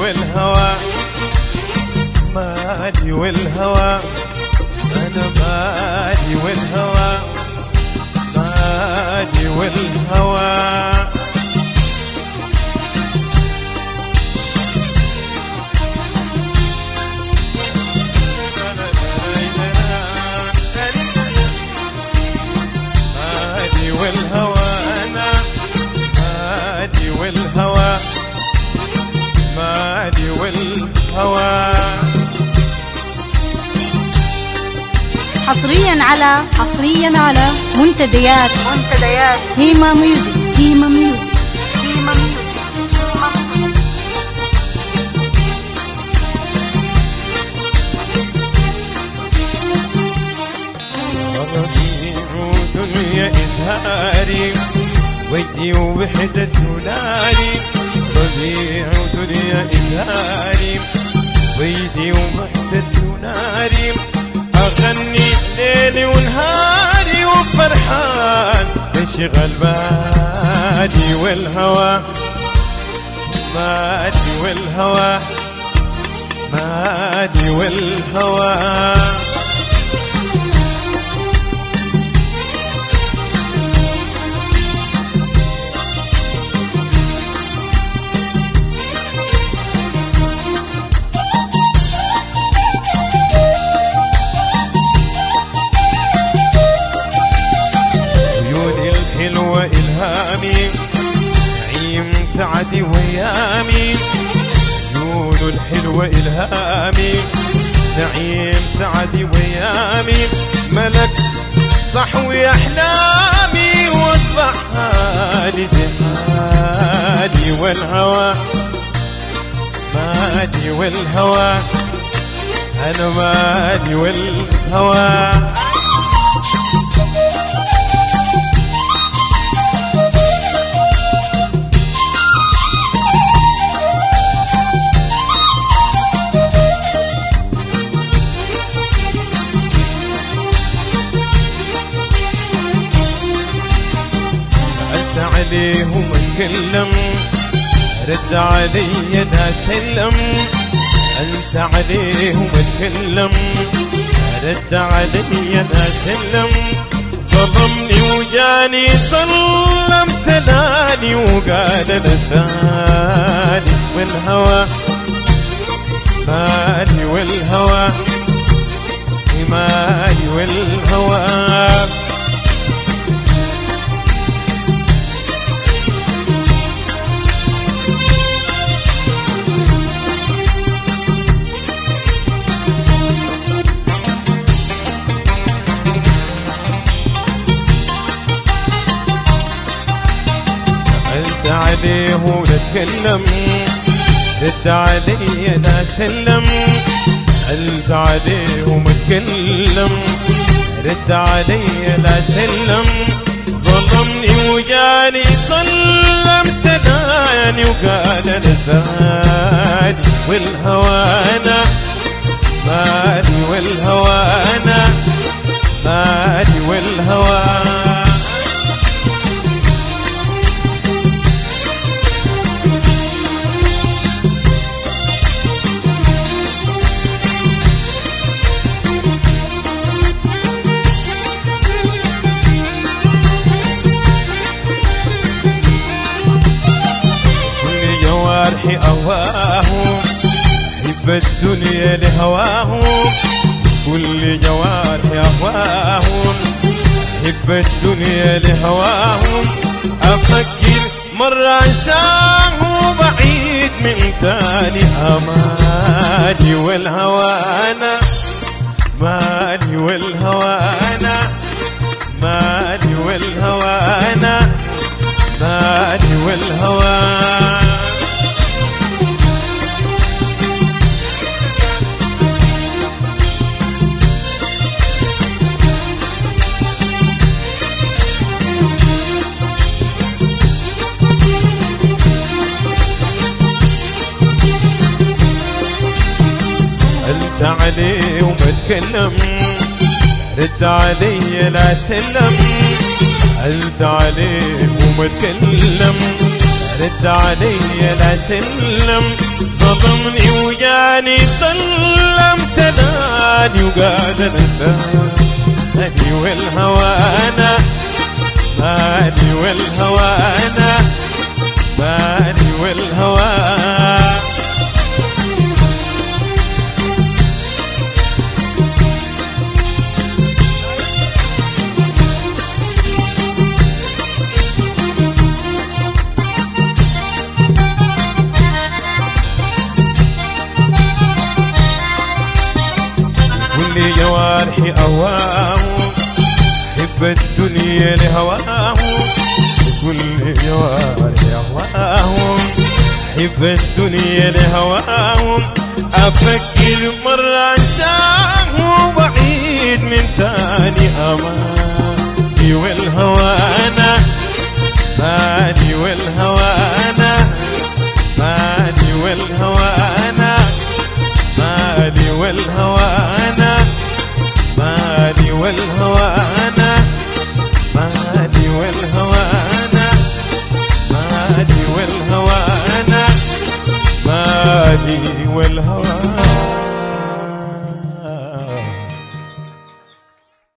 والهوى مالي والهوى أنا مالي والهوى مالي والهوى مالي والهوى أنا مالي والهوى مالي والهوى حصريا على حصريا على منتديات منتديات هيما ميوزك هيما ميوزك هيما ميوزك ربيع دنيا إزهاري ويدي وحدة ناري ربيع دنيا إزهاري ويدي وحدة ناري أغني ليلي ونهاري وفرحان تشغل بالي والهوى مالي والهوى مالي والهوى عيوني الحلوة إلهامي نعيم سعدي ويامي عيون الحلوة إلهامي نعيم سعدي ويامي ملك صحوي أحلامي واصبح حالي جهادي والهوى مالي والهوى أنا مالي والهوى سألت عليهم اتكلم رد علي انا سلم انت عليهم اتكلم رد علي انا سلم ظلمني وجاني سلم سلاني وقال لساني والهوى مالي والهوى مالي والهوى سألت عليه ونتكلم رد علي انا سلم سألت عليه ومتكلم رد علي لا سلم ظلمني وجاني سلم سناني وقال لساني والهوى انا مالي والهوى انا مالي والهوى كل جوارحي أهواه حب الدنيا لهواه كل جوارحي أهواه حب الدنيا لهواه أفكر مرة عشاه بعيد من تاني أمالي والهوى أنا مالي والهوى أنا مالي والهوى أنا مالي والهوى سألت عليه وما تكلم رد علي لا سلم سألت عليه وما تكلم رد علي لا سلم ظلم ضمني وجاني سلم سلاني وقاد انسى مالي والهوانا مالي والهوانا مالي والهوانا كل جوارحي أواه حب الدنيا لهواه كل جوارحي أواه حب الدنيا لهواه أفكر مرة عشاه بعيد من تاني أماني والهوانا مالي والهوانا مالي والهوانا مالي والهوانا مالي والهوانا مالي والهوانا مالي والهوانا مالي والهوانا